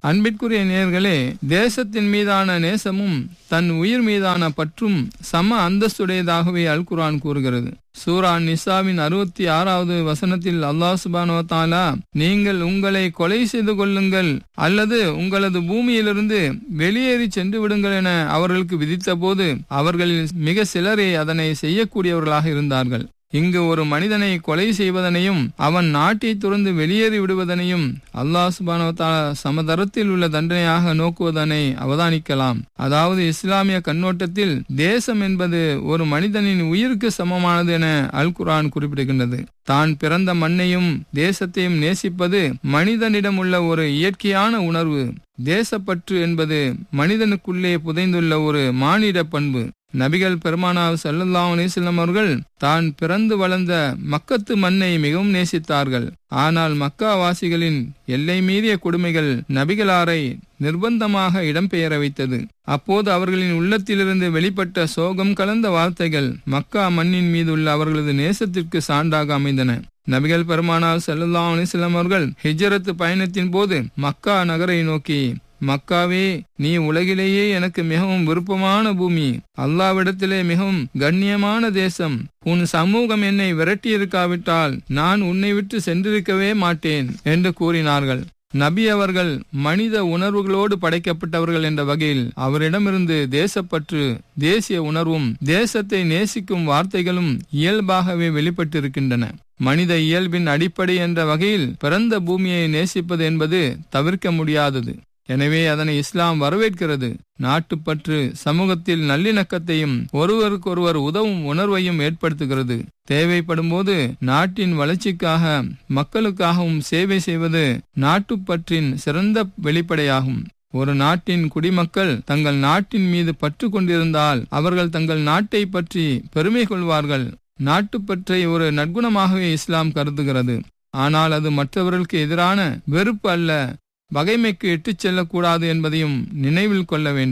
அன்பிற்குரிய நேர்களே தேசத்தின் மீதான நேசமும் தன் உயிர் மீதான பற்றும் சம அந்தஸ்துடையதாகவே அல் குரான் கூறுகிறது சூரா நிசாவின் அறுபத்தி ஆறாவது வசனத்தில் அல்லாஹ் சுபானோ தாலா நீங்கள் உங்களை கொலை செய்து கொள்ளுங்கள் அல்லது உங்களது பூமியிலிருந்து வெளியேறி சென்று விடுங்கள் என அவர்களுக்கு விதித்த போது அவர்களில் மிக சிலரே அதனை செய்யக்கூடியவர்களாக இருந்தார்கள் இங்கு ஒரு மனிதனை கொலை செய்வதனையும் அவன் நாட்டை துறந்து வெளியேறி விடுவதனையும் அல்லாஹ் சுபானோ சமதரத்தில் உள்ள தண்டனையாக நோக்குவதனை அவதானிக்கலாம் அதாவது இஸ்லாமிய கண்ணோட்டத்தில் தேசம் என்பது ஒரு மனிதனின் உயிருக்கு சமமானது என அல் குரான் குறிப்பிடுகின்றது தான் பிறந்த மண்ணையும் தேசத்தையும் நேசிப்பது மனிதனிடம் உள்ள ஒரு இயற்கையான உணர்வு தேசப்பற்று என்பது மனிதனுக்குள்ளே புதைந்துள்ள ஒரு மானிட பண்பு நபிகள் பெருமானா சல்லல்லா அலிஸ்லாம் அவர்கள் தான் பிறந்து வளர்ந்த மக்கத்து மண்ணை மிகவும் நேசித்தார்கள் ஆனால் மக்கா வாசிகளின் எல்லை மீறிய கொடுமைகள் நபிகளாரை நிர்பந்தமாக இடம்பெயர வைத்தது அப்போது அவர்களின் உள்ளத்திலிருந்து வெளிப்பட்ட சோகம் கலந்த வார்த்தைகள் மக்கா மண்ணின் மீது உள்ள அவர்களது நேசத்திற்கு சான்றாக அமைந்தன நபிகள் பெருமானார் சல்லல்லா அலிஸ்லாம் அவர்கள் ஹிஜரத்து பயணத்தின் போது மக்கா நகரை நோக்கி மக்காவே நீ உலகிலேயே எனக்கு மிகவும் விருப்பமான பூமி அல்லாவிடத்திலே மிகவும் கண்ணியமான தேசம் உன் சமூகம் என்னை விரட்டியிருக்காவிட்டால் நான் உன்னை விட்டு சென்றிருக்கவே மாட்டேன் என்று கூறினார்கள் நபி அவர்கள் மனித உணர்வுகளோடு படைக்கப்பட்டவர்கள் என்ற வகையில் அவரிடமிருந்து தேசப்பற்று தேசிய உணர்வும் தேசத்தை நேசிக்கும் வார்த்தைகளும் இயல்பாகவே வெளிப்பட்டிருக்கின்றன மனித இயல்பின் அடிப்படை என்ற வகையில் பிறந்த பூமியை நேசிப்பது என்பது தவிர்க்க முடியாதது எனவே அதனை இஸ்லாம் வரவேற்கிறது நாட்டுப்பற்று சமூகத்தில் நல்லிணக்கத்தையும் ஒருவருக்கொருவர் உதவும் உணர்வையும் ஏற்படுத்துகிறது தேவைப்படும் போது நாட்டின் வளர்ச்சிக்காக மக்களுக்காகவும் சேவை செய்வது நாட்டுப்பற்றின் சிறந்த வெளிப்படையாகும் ஒரு நாட்டின் குடிமக்கள் தங்கள் நாட்டின் மீது பற்று கொண்டிருந்தால் அவர்கள் தங்கள் நாட்டை பற்றி பெருமை கொள்வார்கள் நாட்டுப்பற்றை ஒரு நற்குணமாகவே இஸ்லாம் கருதுகிறது ஆனால் அது மற்றவர்களுக்கு எதிரான வெறுப்பு அல்ல பகைமைக்கு இட்டுச் செல்லக்கூடாது என்பதையும் நினைவில் கொள்ள வேண்டும்